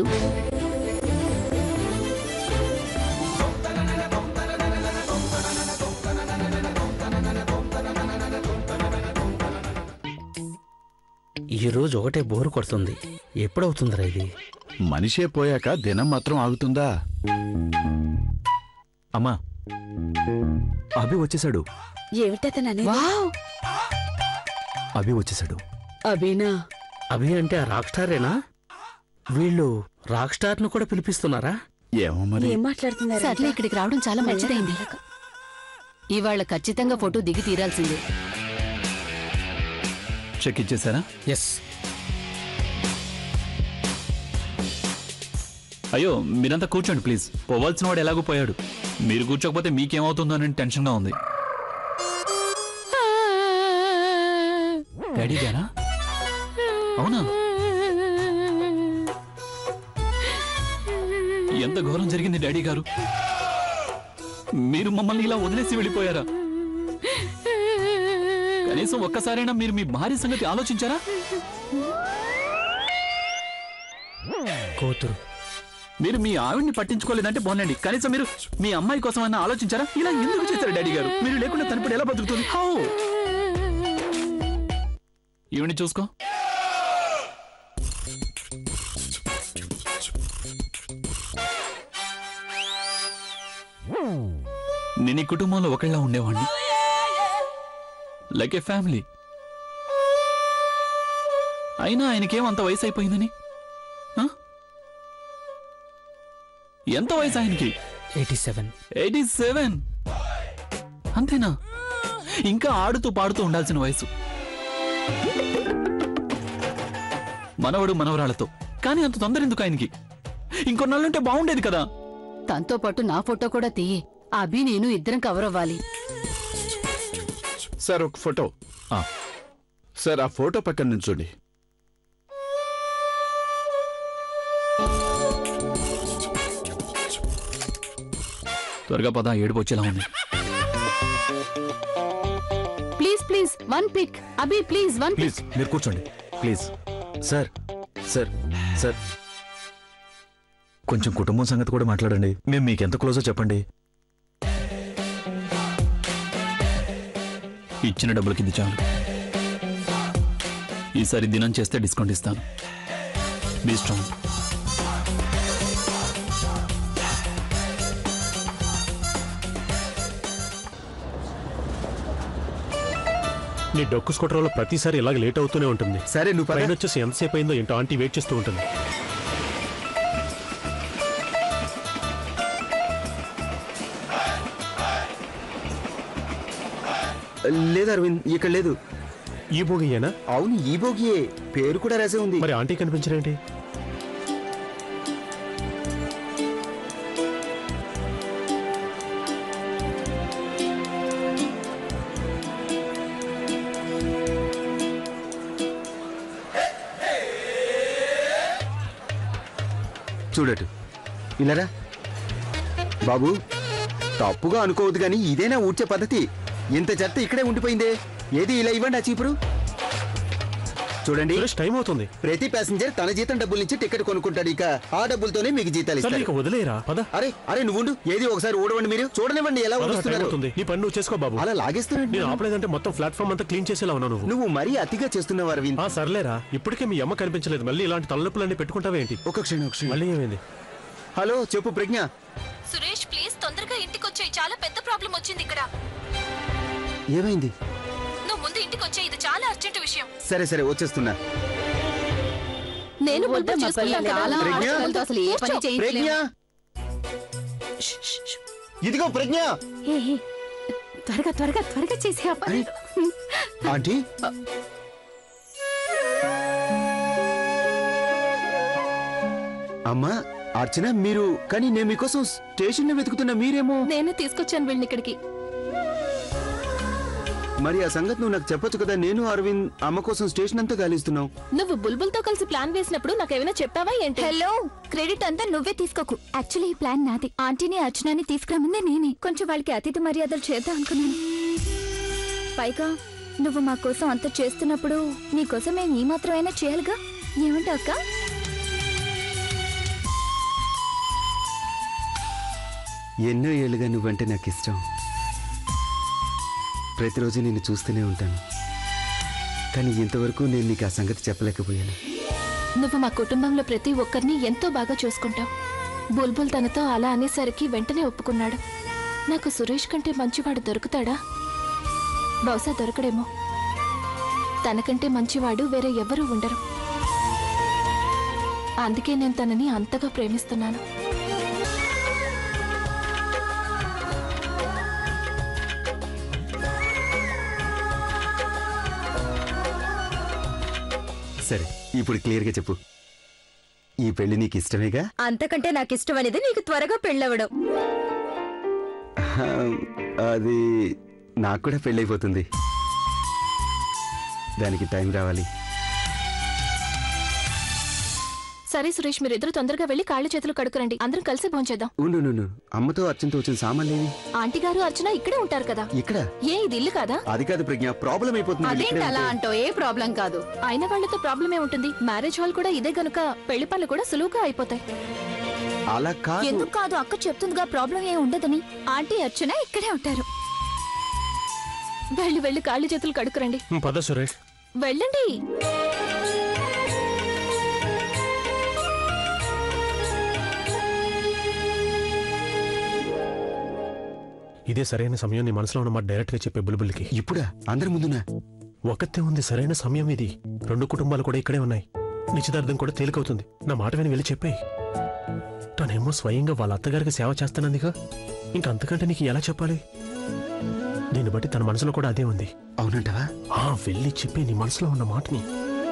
ఈ రోజు ఒకటే బోరు కొడుతుంది ఎప్పుడవుతుందిరా ఇది మనిషే పోయాక దినం మాత్రం ఆగుతుందా అమ్మా అభి వచ్చేసాడు ఏమిటతనని వావ్ అభి వచ్చేసాడు అబీనా అభి అంటే ఆ రాక్ స్టారేనా వీళ్ళు రాక్ స్టార్ ను కూడా పిలిపిస్తున్నారా ఏమో మరి ఏం మాట్లాడుతున్నారు సర్లే ఇక్కడికి రావడం చాలా మంచిదైంది ఇవాళ ఖచ్చితంగా ఫోటో దిగి తీరాల్సిందే చెక్ ఇచ్చేసారా ఎస్ అయ్యో మీరంతా కూర్చోండి ప్లీజ్ పోవాల్సిన వాడు ఎలాగో పోయాడు మీరు కూర్చోకపోతే మీకేమవుతుందో అని టెన్షన్గా ఉంది డాడీ గారా అవునా ఎంత ఘోరం జరిగింది డాడీ గారు మీరు మమ్మల్ని ఇలా వదిలేసి వెళ్ళిపోయారా కనీసం ఒక్కసారైనా మీరు మీ భార్య సంగతి ఆలోచించారా కూతురు మీరు మీ ఆవిడ్ని పట్టించుకోలేదంటే బాగుండండి కనీసం మీరు మీ అమ్మాయి కోసం అన్న ఆలోచించారా ఇలా ఎందుకు చేశారు డాడీ గారు మీరు లేకుండా తనప్పుడు ఎలా బతుకుతుంది హౌ ఈవిని చూసుకో నేను ఈ కుటుంబంలో ఒకళ్ళ ఉండేవాడిని లైక్ ఏ ఫ్యామిలీ అయినా ఆయనకేం అంత వయసు అయిపోయిందని ఆ? ఎంత వయసు ఆయనకి ఎయిటీ సెవెన్ ఎయిటీ సెవెన్ అంతేనా ఇంకా ఆడుతూ పాడుతూ ఉండాల్సిన వయసు మనవడు మనవరాలతో కానీ అంత తొందర ఎందుకు ఆయనకి ఇంకొన్నాళ్ళుంటే బాగుండేది కదా తనతో పాటు నా ఫోటో కూడా తీయి అభి నేను ఇద్దరం కవర్ అవ్వాలి సార్ ఒక ఫోటో ఆ, సార్ ఆ ఫోటో పక్కన నుంచోండి త్వరగా పద ఏడుపు వచ్చేలా ఉంది please please one pick Abhi please one please మీరు కూర్చోండి ప్లీజ్ సార్ సార్ సార్ కొంచెం కుటుంబం సంగతి కూడా మాట్లాడండి మేము మీకు ఎంత క్లోజో చెప్పండి ఇచ్చిన డబ్బులకి ఇది చాలు ఈసారి దినం చేస్తే డిస్కౌంట్ ఇస్తాను బీ స్ట్రాంగ్ నీ డొక్కు స్కూటర్లో ప్రతిసారి ఇలాగ లేట్ అవుతూనే ఉంటుంది సరే నువ్వు పద. పైన వచ్చేసి ఎంతసేపు అయిందో ఏంటో ఆంటీ వెయిట్ చేస్తూ ఉంటుంది లేదు అరవింద్ ఇక్కడ లేదు ఈ భోగియేనా అవును ఈ బోగియే పేరు కూడా రాసే ఉంది మరి ఆంటీ కనిపించరేంటి చూడటు ఇలారా బాబు తప్పుగా అనుకోవద్దు కానీ ఇదేనా ఊడ్చే పద్ధతి ఇంత చెత్త ఇక్కడే ఉండిపోయిందే ఏది ఇలా ఇవ్వండి ఆ చీపురు చూడండి సురేష్ టైం అవుతుంది ప్రతి ప్యాసింజర్ తన జీతం డబ్బుల నుంచి టికెట్ కొనుక్కుంటాడు ఇక ఆ డబ్బులతోనే మీకు జీతాలు సరే ఇక ఇస్తారు వదిలేరా పద అరే అరే నువ్వు ఉండు. ఏది ఒకసారి ఓడవండి మీరు చూడనివ్వండి ఎలా పద, టైం ఊడుస్తున్నారు అవుతుంది నీ పని నువ్వు చేసుకో బాబు అలా లాగేస్తున్నాడు నేను ఆపలేదంటే మొత్తం ప్లాట్ఫామ్ అంతా క్లీన్ చేసేలా ఉన్నావు నువ్వు నువ్వు మరీ అతిగా చేస్తున్నావు అరవింద్ ఆ సర్లేరా ఇప్పటికే మీ అమ్మ కనిపించలేదు మళ్ళీ ఇలాంటి తలనొప్పులన్నీ పెట్టుకుంటావా ఏంటి ఒక క్షణం ఒక క్షణం మళ్ళీ ఏమైంది హలో చెప్పు ప్రజ్ఞ సురేష్ ప్లీజ్ తొందరగా ఇంటికి వచ్చాయి చాలా పెద్ద ప్రాబ్లం వచ్చింది ఇక్కడ ఏమైంది నువ్వు ముందు ఇంటికి వచ్చే ఇది చాలా అర్జెంట్ విషయం సరే సరే వచ్చేస్తున్నా నేను వద్దమ్మా, చూసుకుంటాను పర్లేదు. చాలా ప్రజ్ఞ? ఆడపిల్లలతో అసలు ఏ పని ప్రజ్ఞ చేయించలేము ఇదిగో ప్రజ్ఞ ఏ, ఏ, త్వరగా త్వరగా త్వరగా చేసే ఆ పని. ఆంటీ అమ్మా అర్చన మీరు కానీ నేను మీకోసం స్టేషన్ వెతుకుతున్నా మీరేమో నేనే తీసుకొచ్చాను వీళ్ళని ఇక్కడికి మరి ఆ సంగతి నువ్వు నాకు చెప్పొచ్చు కదా నేను అరవింద్ అమ్మ కోసం స్టేషన్ అంతా గాలిస్తున్నావు నువ్వు బుల్బుల్ తో కలిసి ప్లాన్ వేసినప్పుడు నాకేమైనా చెప్పావా ఏంటి హలో క్రెడిట్ అంతా నువ్వే తీసుకోకు యాక్చువల్లీ ఈ ప్లాన్ నాది ఆంటీని అర్చనాని తీసుకురామందే నేనే కొంచెం వాళ్ళకి అతిథి మర్యాదలు చేద్దాం అనుకున్నాను పైగా నువ్వు మా కోసం అంత చేస్తున్నప్పుడు నీ కోసం మేము ఈ మాత్రమైనా చేయాలిగా ఏమంటావు అక్క ఎన్నో ఏళ్ళుగా నువ్వంటే నాకు ఇష్టం ప్రతిరోజు నిన్ను చూస్తూనే ఉంటాను కానీ ఇంతవరకు నేను నీకు ఆ సంగతి చెప్పలేకపోయాను నువ్వు మా కుటుంబంలో ప్రతి ఒక్కరిని ఎంతో బాగా చూసుకుంటావు బుల్బుల్ తనతో అలా అనేసరికి వెంటనే ఒప్పుకున్నాడు నాకు సురేష్ కంటే మంచివాడు దొరుకుతాడా బహుశా దొరకడేమో తనకంటే మంచివాడు వేరే ఎవరూ ఉండరు అందుకే నేను తనని అంతగా ప్రేమిస్తున్నాను సరే ఇప్పుడు క్లియర్గా చెప్పు ఈ పెళ్లి నీకు ఇష్టమేగా అంతకంటే నాకు ఇష్టం అనేది నీకు త్వరగా పెళ్ళవడం ఆ, అది నాకు కూడా పెళ్ళైపోతుంది దానికి టైం రావాలి సరే సురేష్ మీరిద్దరు తొందరగా వెళ్ళి కాళ్ళు చేతులు కడుకురండి అందరం కలిసి భోంచేద్దాం ఉండు ఉండు అమ్మతో అర్చనతో వచ్చిన సామాన్లేవి ఆంటీ గారు అర్చన ఇక్కడే ఉంటారు కదా ఇక్కడ ఏ ఇది ఇల్లు కాదా అది కాదు ప్రజ్ఞ ప్రాబ్లం అయిపోతుంది వీళ్ళు ఇక్కడే ఉంటే. అంటో ఏ ప్రాబ్లం కాదు అయిన వాళ్ళతో ప్రాబ్లమే ఉంటుంది మ్యారేజ్ హాల్ కూడా ఇదే గనుక పెళ్లి పనులు కూడా సులువుగా అయిపోతాయి అలా కాదు ఎందుకు కాదు అక్క చెప్తుందిగా ప్రాబ్లం ఏం ఉండదని ఆంటీ అర్చన ఇక్కడే ఉంటారు వెళ్ళి వెళ్ళి కాళ్ళు చేతులు కడుకురండి పద సురేష్ వెళ్ళండి ఇదే సరైన సమయం నీ మనసులో ఉన్న మాట డైరెక్ట్ గా చెప్పే బుల్బుల్కి ఇప్పుడా అందరి ముందునా ఒకతే ఉంది సరైన సమయం ఇది రెండు కుటుంబాలు కూడా ఇక్కడే ఉన్నాయి నిశ్చితార్థం కూడా తేలికవుతుంది నా మాట విని వెళ్ళి చెప్పేయి తనేమో స్వయంగా వాళ్ళ అత్తగారికి సేవ చేస్తానందిగా ఇంక అంతకంటే నీకు ఎలా చెప్పాలి దీన్ని బట్టి తన మనసులో కూడా అదే ఉంది అవునంటావా ఆ వెళ్ళి చెప్పి నీ మనసులో ఉన్న మాటని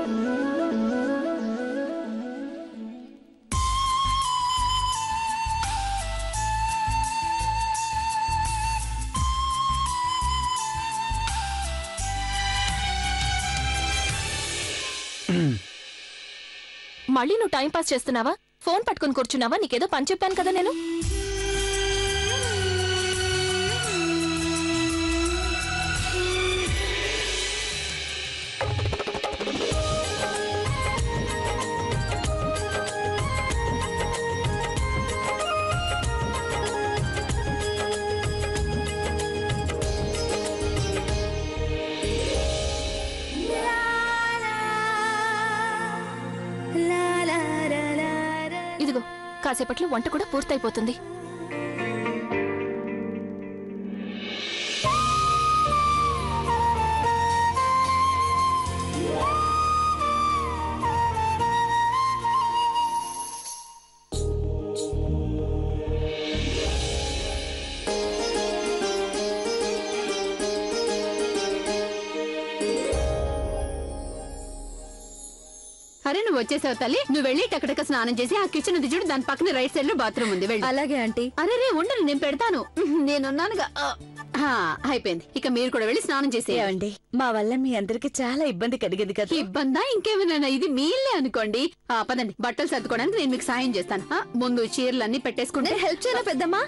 మళ్ళీ నువ్వు టైం పాస్ చేస్తున్నావా ఫోన్ పట్టుకొని కూర్చున్నావా నీకేదో పని చెప్పాను కదా నేను ఇదిగో కాసేపట్లో వంట కూడా పూర్తయిపోతుంది అరే నువ్వు వచ్చేసావు తల్లి నువ్వు వెళ్ళి టకటక స్నానం చేసి ఆ కిచెన్ ఉంది చూడు దాని పక్కన రైట్ సైడ్ లో బాత్రూమ్ ఉంది వెళ్ళి అలాగే ఆంటీ అరే రే ఉండను నేను పెడతాను నేనున్నానుగా ఆ, ఆ, అయిపోయింది ఇక మీరు కూడా వెళ్ళి స్నానం చేసే ఏమండి మా వల్ల మీ అందరికి చాలా ఇబ్బంది కలిగింది కదా ఇబ్బందా ఇంకేమైనా ఇది మీ ఇల్లే అనుకోండి ఆ, పదండి బట్టలు సర్దుకోవడానికి నేను మీకు సాయం చేస్తాను ఆ, ముందు చీరలన్నీ పెట్టేసుకుంటే హెల్ప్ చేయరా పెద్దమ్మా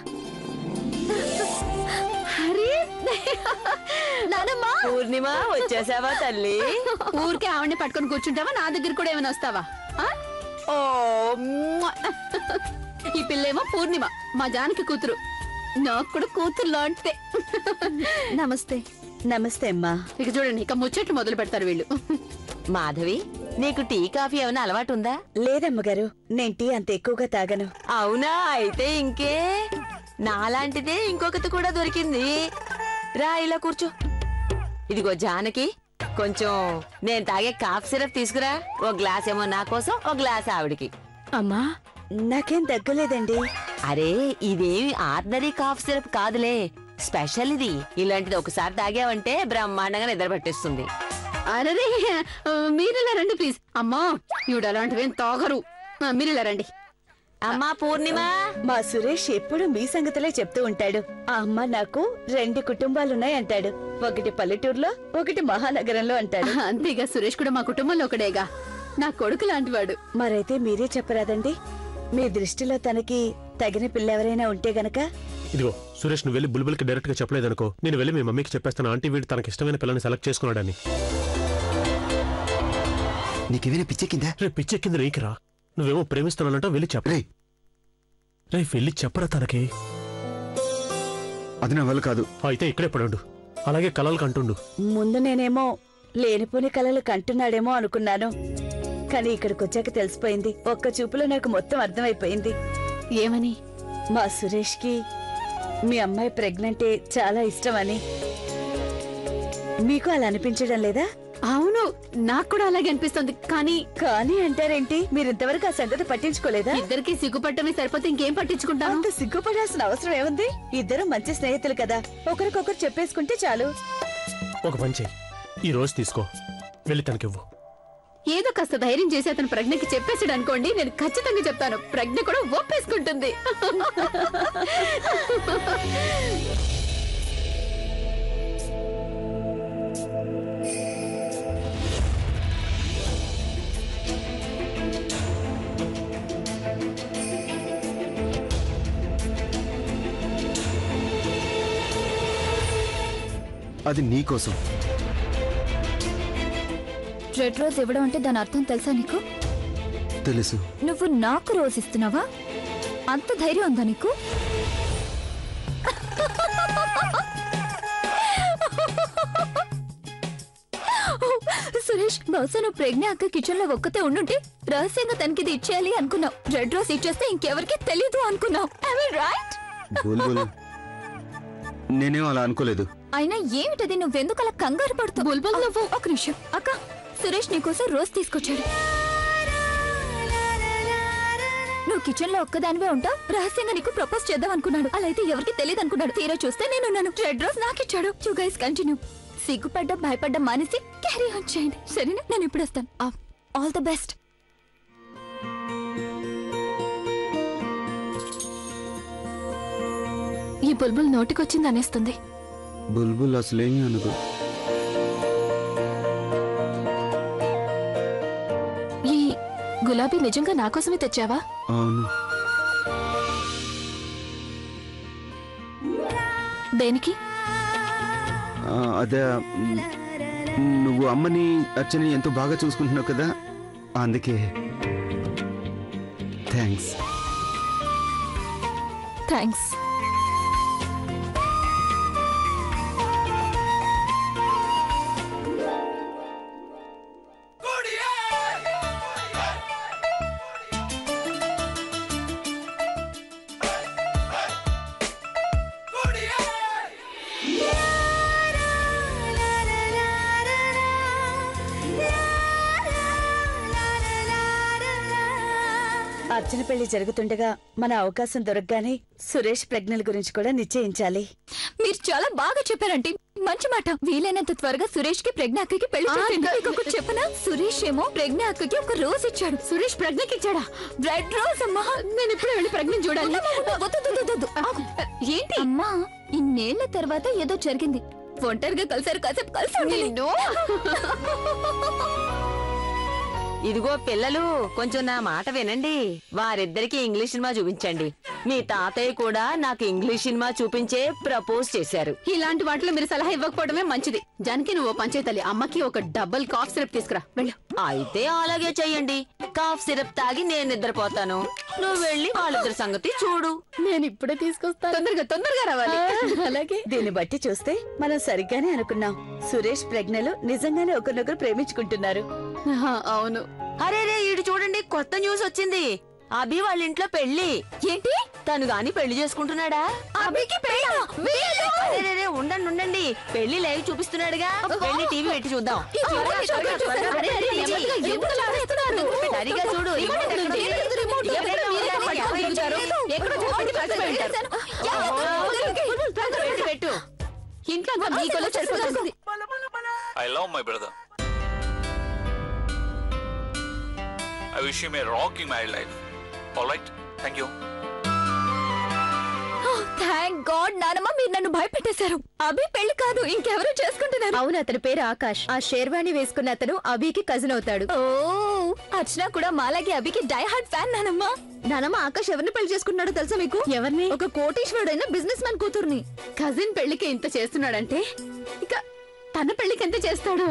అరే నానమ్మా పూర్ణిమ వచ్చేసావా తల్లి ఊరికే ఆవిడని పట్టుకొని కూర్చుంటావా నా దగ్గర కూడా ఏమైనా వస్తావా ఆ? ఓ మ్వా. ఈ పిల్లేమో పూర్ణిమ మా జానకి కూతురు నాకు కూడా కూతురు లాంటిదే నమస్తే నమస్తే అమ్మా ఇక చూడండి ఇక ముచ్చట్లు మొదలు పెడతారు వీళ్ళు మాధవి నీకు టీ కాఫీ ఏమైనా అలవాటు ఉందా లేదమ్మగారు నేను టీ అంత ఎక్కువగా తాగను అవునా అయితే ఇంకే నాలాంటిదే ఇంకొకటి కూడా దొరికింది రా ఇలా కూర్చో ఇదిగో జానకి కొంచెం నేను తాగే కాఫ్ సిరప్ తీసుకురా ఓ గ్లాస్ ఏమో నా కోసం ఓ గ్లాస్ ఆవిడికి అమ్మా నాకేం తగ్గలేదండి అరే ఇదేమి ఆర్డినరీ కాఫ్ సిరప్ కాదులే స్పెషల్ ఇది ఇలాంటిది ఒకసారి తాగావంటే బ్రహ్మాండంగా నిద్ర పట్టేస్తుంది అరే మీరు ఇలా రండి ప్లీజ్ అమ్మా ఈవిడ అలాంటివేం తాగరు ఆ, మీరు ఇలా రండి అమ్మా పూర్ణిమ మా సురేష్ ఎప్పుడు మీ సంగతులే చెప్తూ ఉంటాడు ఆ అమ్మ నాకు రెండు కుటుంబాలున్నాయి అంటాడు ఒకటి పల్లెటూరులో ఒకటి మహానగరంలో అంటాడు అంతేగా సురేష్ కూడా మా కుటుంబంలో ఒకడేగా నా కొడుకు లాంటివాడు మరైతే మీరే చెప్పరాదండి మీ దృష్టిలో తనకి తగిన పిల్ల ఎవరైనా ఉంటే గనక ఇదిగో సురేష్ నువ్వు వెళ్ళి బుల్బుల్కి డైరెక్ట్ గా చెప్పలేదనుకో నేను వెళ్ళి మీ మమ్మీకి చెప్పేస్తాను ఆంటీ వీడు తనకి ఇష్టమైన పిల్లని సెలెక్ట్ చేసుకున్నాడని నీకేమైనా పిచ్చెక్కిందా రే పిచ్చెక్కింది రేకిరా నువ్వేమో ప్రేమిస్తున్నానంట వెళ్ళి చెప్ప రే రే వెళ్ళి చెప్పరా తనకి అది నా వల్ల కాదు అయితే ఇక్కడే పడుండు అలాగే కలలు కంటుండు ముందు నేనేమో లేనిపోని కలలు కంటున్నాడేమో అనుకున్నాను కానీ ఇక్కడికి వచ్చాక తెలిసిపోయింది ఒక్క చూపులో నాకు మొత్తం అర్థమైపోయింది ఏమని మా సురేష్కి మీ అమ్మాయి ప్రెగ్నెంటే చాలా ఇష్టమని మీకు అలా అనిపించడం లేదా అవును నాకు కూడా అలాగే అనిపిస్తుంది కానీ కానీ అంటారేంటి మీరు ఇంతవరకు ఆ సంగతి పట్టించుకోలేదా ఇద్దరికి సిగ్గుపట్టమే సరిపోతే ఇంకేం పట్టించుకుంటాను అంత సిగ్గుపడాల్సిన అవసరం ఏముంది ఇద్దరు మంచి స్నేహితులు కదా ఒకరికొకరు చెప్పేసుకుంటే చాలు ఒక పని చెయ్యి ఈ రోజు తీసుకో వెళ్ళి తనకివ్వు ఏదో కాస్త ధైర్యం చేసి అతను ప్రజ్ఞకి చెప్పేసాడు అనుకోండి నేను ఖచ్చితంగా చెప్తాను ప్రజ్ఞ కూడా ఒప్పేసుకుంటుంది అది నీ కోసం రెడ్ రోజ్ ఇవ్వడం అంటే దాని అర్థం తెలుసా నీకు తెలుసు నువ్వు నాకు రోజ్ ఇస్తున్నావా అంత ధైర్యం ఉందా నీకు సురేష్ బహుశా నువ్వు ప్రజ్ఞ అక్క కిచెన్ లో ఒక్కతే ఉండుంటే రహస్యంగా తనకి ఇది ఇచ్చేయాలి అనుకున్నావు రెడ్ రోజ్ ఇచ్చేస్తే ఇంకెవరికి తెలియదు అనుకున్నావు రైట్ బుల్బుల్ నేనేం అలా అనుకోలేదు అయినా ఏమిటది నువ్వెందుకు అలా కంగారు పడుతావు బుల్బుల్ నువ్వు ఒక నిమిషం అక్క సురేష్ నీకోసం రోజ్ తీసుకొచ్చాడు నువ్వు కిచెన్ లో ఒక్కదానివే ఉంటావు రహస్యంగా నీకు ప్రపోజ్ చేద్దాం అనుకున్నాడు అలా అయితే ఎవరికి తెలియదు అనుకున్నాడు తీరా చూస్తే నేనున్నాను రెడ్ రోజ్ నాకిచ్చాడు యు గైస్ కంటిన్యూ సిగ్గుపడ్డం భయపడ్డం మానేసి క్యారీ ఆన్ చేయండి సరేనా నేను ఇప్పుడు వస్తాను ఆల్ ద బెస్ట్ ఈ బుల్బుల్ నోటికొచ్చింది అనేస్తుంది బుల్బుల్ అసలేమీ అనదు ఈ గులాబీ నిజంగా నా కోసమే తెచ్చావా అవును దేనికి ఆ, అదే మ్, నువ్వు అమ్మని అచ్చని ఎంతో బాగా చూసుకుంటున్నావు కదా అందుకే థ్యాంక్స్ థ్యాంక్స్ అర్జున పెళ్లి జరుగుతుండగా మన అవకాశం దొరకగానే సురేష్ ప్రజ్ఞల గురించి కూడా నిశ్చయించాలి మీరు చాలా బాగా చెప్పారంటే మంచి మాట వీలైనంత త్వరగా సురేష్ కి ప్రజ్ఞ అక్కకి పెళ్లి చేసేయండి. మీకు ఒకటి చెప్పనా సురేష్ ఏమో ప్రజ్ఞ అక్కకి ఒక రోజ్ ఇచ్చాడు సురేష్ ప్రజ్ఞకి ఇచ్చాడా రెడ్ రోజ్ అమ్మా నేను ఇప్పుడు వెళ్ళి ప్రజ్ఞ చూడాలి ఏంటి అమ్మా ఇన్నేళ్ల తర్వాత ఏదో జరిగింది ఒంటరిగా కలిసారు కాసేపు కలిసి ఉండాలి. ఇదిగో పిల్లలు కొంచెం నా మాట వినండి వారిద్దరికి ఇంగ్లీష్ సినిమా చూపించండి మీ తాతయ్య కూడా నాకు ఇంగ్లీష్ సినిమా చూపించే ప్రపోజ్ చేశారు ఇలాంటి వాటిలో మీరు సలహా ఇవ్వకపోవడమే మంచిది జానికి నువ్వు పంచేతల్లి అమ్మకి ఒక డబుల్ కాఫ్ సిరప్ తీసుకురా వెళ్ళు అయితే అలాగే చెయ్యండి కాఫ్ సిరప్ తాగి నేను నిద్రపోతాను నువ్వు వెళ్ళి వాళ్ళిద్దరి సంగతి చూడు నేను ఇప్పుడే తీసుకొస్తాను తొందరగా తొందరగా రావాలి అలాగే దీన్ని బట్టి చూస్తే మనం సరిగ్గానే అనుకున్నాం సురేష్ ప్రజ్ఞలు నిజంగానే ఒకరినొకరు ప్రేమించుకుంటున్నారు అవును అరే రే ఇటు చూడండి కొత్త న్యూస్ వచ్చింది అభి వాళ్ళ ఇంట్లో పెళ్లి ఏంటి తను గాని పెళ్లి చేసుకుంటున్నాడా అభికి అరే రే రే, ఉండండి ఉండండి పెళ్లి లైవ్ చూపిస్తున్నాడుగా పెళ్లి టీవీ పెట్టి చూద్దాం త్వరగా, త్వరగా, త్వరగా పెట్టి టీవీ. సరిగా చూడు రిమోట్ ఎక్కడ ఉంది? ఎవరైనా ఉండాలి, ఎవరైనా ఉండాలి. పెట్టు, పెట్టు ఇంట్లో అంతా మీ కొలు సరిపోతుంది I love my brother. I wish him a rocking married life. All right? Thank you. Thank god నానమ్మ మీరు నన్ను భయపెట్టేశారు అభి పెళ్లి కాదు ఇంకెవరో చేసుకుంటున్నారు అవును అతని పేరు ఆకాష్ ఆ షేర్వాణి వేసుకున్న అతను అభికి కజిన్ అవుతాడు ఓ అర్చన కూడా మాలాగే అభికి డై హార్ట్ ఫ్యాన్ నానమ్మ నానమ్మ ఆకాష్ ఎవరిని పెళ్లి చేసుకున్నాడో తెలుసా మీకు ఎవరిని ఒక కోటీశ్వరుడైన బిజినెస్ మ్యాన్ కూతుర్ని కజిన్ పెళ్లికి ఇంత చేస్తున్నాడంటే ఇక తన పెళ్లికి ఎంత చేస్తాడు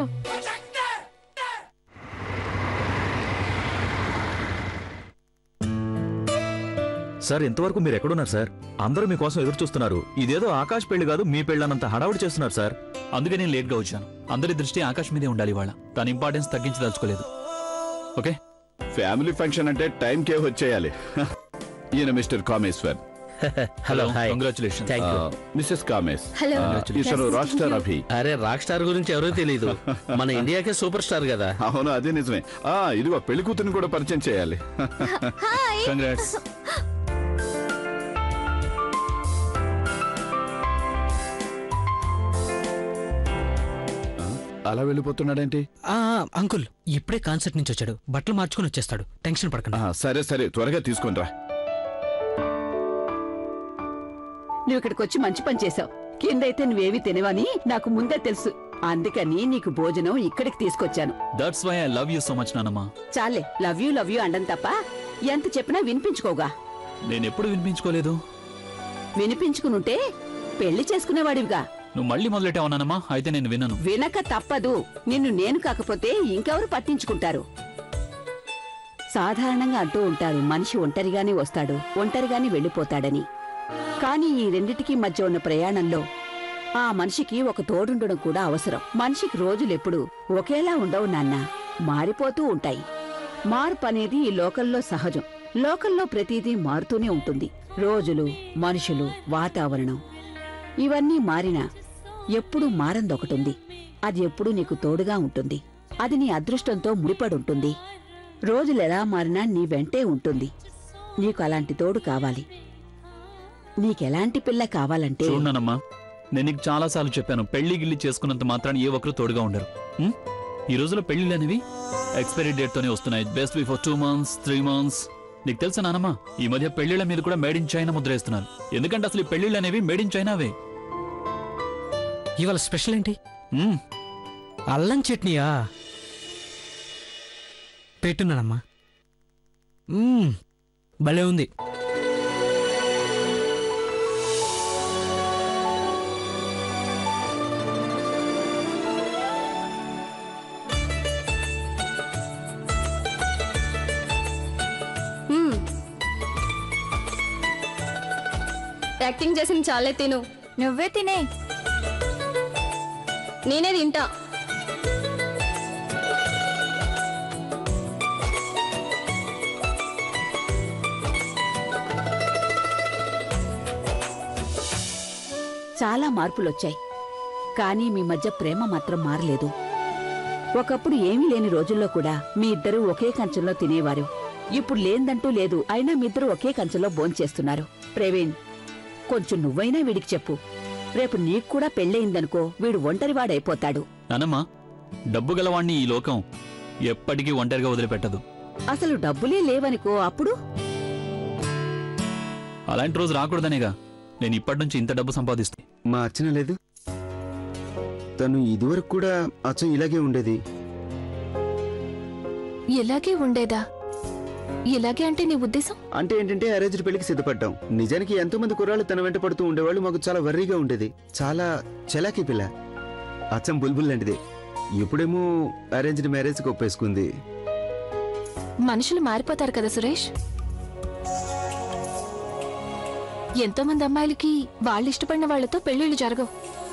సార్ ఇంతవరకు మీరు ఎక్కడున్నారు సార్ అందరూ మీకోసం ఎదురు చూస్తున్నారు ఇదేదో ఆకాశ్ పెళ్లి కాదు మీ పెళ్ళనంత హడావుడి చేస్తున్నారు సార్ అందుకే నేను లేట్గా వచ్చాను అందరి దృష్టి ఆకాశ్ మీదే ఉండాలి ఇవాళ తన ఇంపార్టెన్స్ తగ్గించదలుచుకోలేదు ఓకే ఫ్యామిలీ ఫంక్షన్ అంటే టైంకే వచ్చేయాలి ఈయన Mr Kameshwar hello hi congratulation thank you Mrs Kamesh Hello. ఇతను రాక్ స్టార్ అభి అరే రాక్ స్టార్ గురించి ఎవరూ తెలియదు మన ఇండియాకే సూపర్ స్టార్ కదా అవును అదే నిజమే ఆ ఇదిగో పెళ్లి కూతురిని కూడా పరిచయం చేయాలి కంగ్రాట్స్ అలా వెళ్ళిపోతున్నాడేంటి ఆ, అంకుల్ ఇప్పుడే కాన్సర్ట్ నుంచి వచ్చాడు బట్టలు మార్చుకుని వచ్చేస్తాడు టెన్షన్ పడకండి ఆ, సరే సరే త్వరగా తీసుకొని రా నువ్వు ఇక్కడికి వచ్చి మంచి పని చేశావు కిందైతే నువ్వేవి తినవని నాకు ముందే తెలుసు అందుకని నీకు భోజనం ఇక్కడికి తీసుకొచ్చాను that's why I love you so much నానమ్మా చాలే లవ్ యూ లవ్ యూ అండం తప్ప ఎంత చెప్పినా వినిపించుకోగా నేను ఎప్పుడు వినిపించుకోలేదు వినిపించుకునుంటే పెళ్లి చేసుకునేవాడివిగా నువ్వు మళ్ళీ మొదలెట్టావు నానమ్మా అయితే నేను వినను వినక తప్పదు నిన్ను నేను కాకపోతే ఇంకెవరు పట్టించుకుంటారు సాధారణంగా అంటూ ఉంటారు మనిషి ఒంటరిగానే వస్తాడు ఒంటరిగానే వెళ్ళిపోతాడని కానీ ఈ రెండిటికి మధ్య ఉన్న ప్రయాణంలో ఆ మనిషికి ఒక తోడుండడం కూడా అవసరం మనిషికి రోజులెప్పుడు ఒకేలా ఉండవు నాన్న మారిపోతూ ఉంటాయి మార్పు అనేది ఈ లోకల్లో సహజం లోకల్లో ప్రతిదీ మారుతూనే ఉంటుంది రోజులు మనుషులు వాతావరణం ఇవన్నీ మారినా ఎప్పుడూ మారందొకటుంది అది ఎప్పుడూ నీకు తోడుగా ఉంటుంది అది నీ అదృష్టంతో ముడిపడుంటుంది రోజులెలా మారినా నీ వెంటే ఉంటుంది నీకు అలాంటి తోడు కావాలి నీకెలాంటి పిల్ల కావాలంటే చూడనమ్మా నేను నీకు చాలా సార్లు చెప్పాను పెళ్లి గిల్లి చేసుకున్నంత మాత్రాన్ని ఏ ఒక్కరు తోడుగా ఉండరు ఉం? ఈ రోజుల్లో పెళ్లిళ్ళు అనేవి ఎక్స్పైరీ డేట్ తోనే వస్తున్నాయి best before two months three months నీకు తెలుసా నానమ్మా ఈ మధ్య పెళ్లిళ్ళ మీద కూడా మేడ్ ఇన్ చైనా ముద్ర వేస్తున్నారు ఎందుకంటే అసలు ఈ పెళ్లిళ్ళు అనేవి మేడ్ ఇన్ చైనావే ఇవాళ స్పెషల్ ఏంటి మ్మ్. అల్లం చట్నీయా పెట్టున్నానమ్మా మ్మ్, భలే ఉంది యాక్టింగ్ చేసిన చాలే తిను నువ్వే తినే నేనే తింటా చాలా మార్పులొచ్చాయి కానీ మీ మధ్య ప్రేమ మాత్రం మారలేదు ఒకప్పుడు ఏమీ లేని రోజుల్లో కూడా మీ ఇద్దరూ ఒకే కంచంలో తినేవారు ఇప్పుడు లేందంటూ లేదు అయినా మీ ఇద్దరు ఒకే కంచంలో భోంచేస్తున్నారు ప్రవీణ్ కొంచెం నువ్వైనా వీడికి చెప్పు రేపు నీకు కూడా పెళ్ళయిందనుకో వీడు ఒంటరివాడైపోతాడు నానమ్మా డబ్బు గలవాణ్ణి ఈ లోకం ఎప్పటికీ ఒంటరిగా వదిలిపెట్టదు అసలు డబ్బులే లేవనుకో అప్పుడు అలాంటి రోజు రాకూడదనేగా నేను ఇప్పటి నుంచి ఇంత డబ్బు సంపాదిస్తాను మా అర్చన లేదు తను ఇదివరకు కూడా అచ్చం ఇలాగే ఉండేది ఇలాగే ఉండేదా ఇలాగే అంటే నీ ఉద్దేశం అంటే ఏంటంటే అరేంజ్డ్ పెళ్లికి సిద్ధపడ్డాం నిజానికి ఎంతో మంది కుర్రాళ్ళు తన వెంట పడుతూ ఉండేవాళ్ళు మాకు చాలా వర్రీగా ఉండేది చాలా చలాకీ పిల్ల అచ్చం బుల్బుల్ లాంటిది ఇప్పుడేమో అరేంజ్డ్ మ్యారేజ్కి ఒప్పేసుకుంది మనుషులు మారిపోతారు కదా సురేష్ ఎంతో మంది అమ్మాయిలకి వాళ్ళు ఇష్టపడిన వాళ్ళతో పెళ్లిళ్ళు జరగవు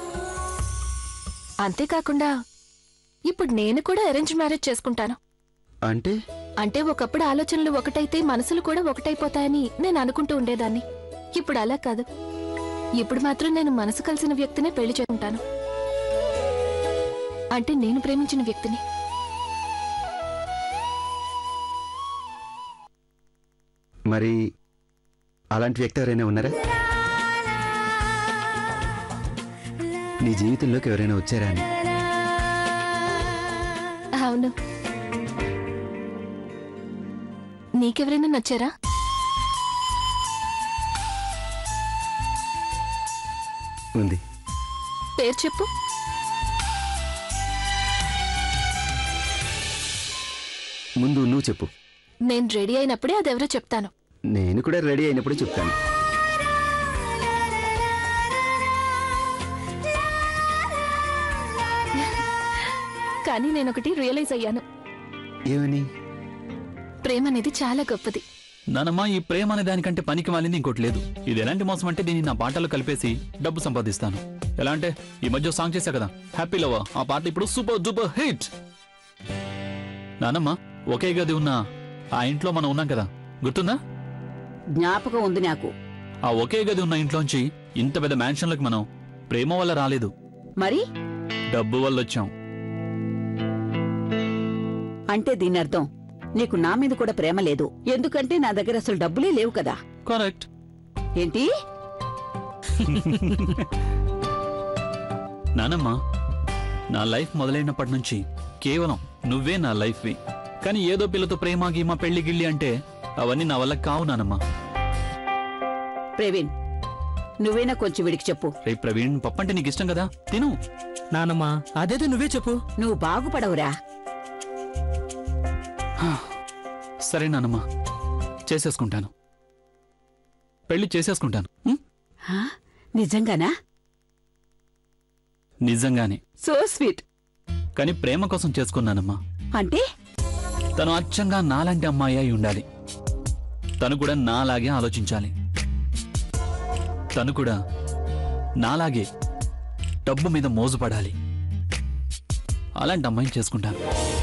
అంతేకాకుండా ఇప్పుడు నేను కూడా అరేంజ్ మ్యారేజ్ చేసుకుంటాను అంటే అంటే ఒకప్పుడు ఆలోచనలు ఒకటైతే మనసులు కూడా ఒకటైపోతాయని నేను అనుకుంటూ ఉండేదాన్ని ఇప్పుడు అలా కాదు ఇప్పుడు మాత్రం నేను మనసు కలిసిన వ్యక్తినే పెళ్లి చేసుకుంటాను అంటే నేను ప్రేమించిన వ్యక్తిని మరి అలాంటి వ్యక్తి ఎవరైనా ఉన్నారా నీ జీవితంలోకి ఎవరైనా వచ్చారా అని అవును నీకెవరైనా నచ్చారా ఉంది పేరు చెప్పు ముందు నువ్వు చెప్పు నేను రెడీ అయినప్పుడే అదెవరో చెప్తాను నేను కూడా రెడీ అయినప్పుడు చెప్తాను కానీ నేను ఒకటి రియలైజ్ అయ్యాను ఏమని ప్రేమ అనేది చాలా గొప్పది నానమ్మ ఈ ప్రేమ అనే దానికంటే పనికి మాలింది ఇంకోటి లేదు ఇది ఎలాంటి మోసం అంటే దీన్ని నా పాటలు కలిపేసి డబ్బు సంపాదిస్తాను ఎలా అంటే ఈ మధ్య సాంగ్ చేశా కదా హ్యాపీ లవ్ ఆ పాట ఇప్పుడు సూపర్ డూపర్ హిట్ నానమ్మ ఒకే గది ఉన్న ఆ ఇంట్లో మనం ఉన్నాం కదా గుర్తుందా జ్ఞాపకం ఉంది నాకు ఆ ఒకే గది ఉన్న ఇంట్లోంచి ఇంత పెద్ద మ్యాన్షన్లకు మనం ప్రేమ వల్ల రాలేదు మరి డబ్బు వల్ల వచ్చాం అంటే దీని అర్థం నీకు నా మీద కూడా ప్రేమ లేదు ఎందుకంటే నా దగ్గర అసలు డబ్బులే లేవు కదా కరెక్ట్ ఏంటి నానమ్మ నా లైఫ్ మొదలైనప్పటి నుంచి కేవలం నువ్వే నా లైఫ్వి కానీ ఏదో పిల్లతో ప్రేమ గీమ పెళ్లి గిళ్ళి అంటే అవన్నీ నా వల్ల కావు నానమ్మ ప్రవీణ్ నువ్వేనా కొంచెం వీడికి చెప్పు రే ప్రవీణ్ పప్పంటే నీకు ఇష్టం కదా తిను నానమ్మ అదేదో నువ్వే చెప్పు నువ్వు బాగుపడవురా సరే నానమ్మ చేసేసుకుంటాను పెళ్లి చేసేసుకుంటాను ఉం? హా? నిజంగానా నిజంగానే సో స్వీట్ కానీ ప్రేమ కోసం చేసుకున్నానమ్మా అంటే తను అచ్చంగా నాలాంటి అమ్మాయి అయి ఉండాలి తను కూడా నాలాగే ఆలోచించాలి తను కూడా నాలాగే డబ్బు మీద మోజుపడాలి అలాంటి అమ్మాయిని చేసుకుంటాను